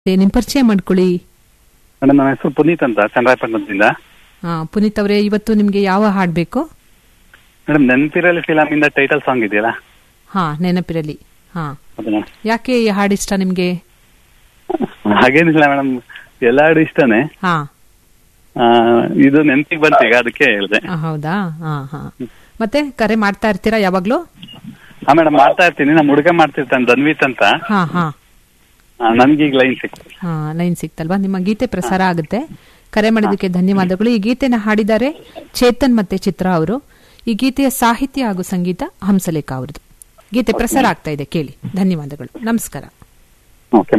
ನಿಮ್ ಪರಿಚಯ ಮಾಡ್ಕೊಳ್ಳಿ ಮೇಡಮ್ ನನ್ನ ಹೆಸರು ಪುನೀತ್ ಅಂತ ಚಂದ್ರಾಯಪಟ್ಟಣದಿಂದ ಹಾ ಪುನೀತ್ ಅವರೇ ಇವತ್ತು ನಿಮ್ಗೆ ಯಾವ ಹಾಡ್ ಬೇಕು ಮೇಡಮ್ ನೆನಪಿರಲಿ ಫಿಲಮ್ ಇಂದ ಟೈಟಲ್ ಸಾಂಗ್ ಇದೆಯಲ್ಲ ಹಾ ನೆನಪಿರಲಿ ಹಾ ಅದು ಮೇಡಮ್ ಯಾಕೆ ಈ ಹಾಡ್ ಇಷ್ಟ ನಿಮ್ಗೆ ಹಾಗೇನಿಲ್ಲ ಮೇಡಮ್ ಎಲ್ಲ ಹಾಡು ಇಷ್ಟನೇ ಹಾ ಆ, ಇದು ನೆನಪಿಗೆ ಬಂತು ಈಗ ಅದಕ್ಕೆ ಹೇಳಿದೆ ಆ, ಹೌದಾ ಹಾ ಹಾ ಮತ್ತೆ ಕರೆ ಮಾಡ್ತಾ ಇರ್ತೀರಾ ಯಾವಾಗ್ಲೂ ಹಾ ಮೇಡಮ್ ಮಾಡ್ತಾ ಇರ್ತೀನಿ ನಮ್ಮ ಹುಡುಗ ಮಾಡ್ತಿರ್ತಾನೆ ಧನ್ವಿತ್ ಅಂತ ಹಾ ಹಾ ಆ, ನನ್ಗೀಗ ಲೈನ್ ಸಿಕ್ತು ಹಾ ಲೈನ್ ಸಿಕ್ತಲ್ವಾ ನಿಮ್ಮ ಗೀತೆ ಪ್ರಸಾರ ಆಗುತ್ತೆ ಕರೆ ಮಾಡಿದ್ದಕ್ಕೆ ಧನ್ಯವಾದಗಳು ಈ ಗೀತೆನ ಹಾಡಿದ್ದಾರೆ ಚೇತನ್ ಮತ್ತೆ ಚಿತ್ರ ಅವರು ಈ ಗೀತೆಯ ಸಾಹಿತ್ಯ ಹಾಗೂ ಸಂಗೀತ ಹಂಸಲೇಖ ಅವರದು ಗೀತೆ ಪ್ರಸಾರ ಆಗ್ತಾ ಇದೆ ಕೇಳಿ ಧನ್ಯವಾದಗಳು ನಮಸ್ಕಾರ ಓಕೆ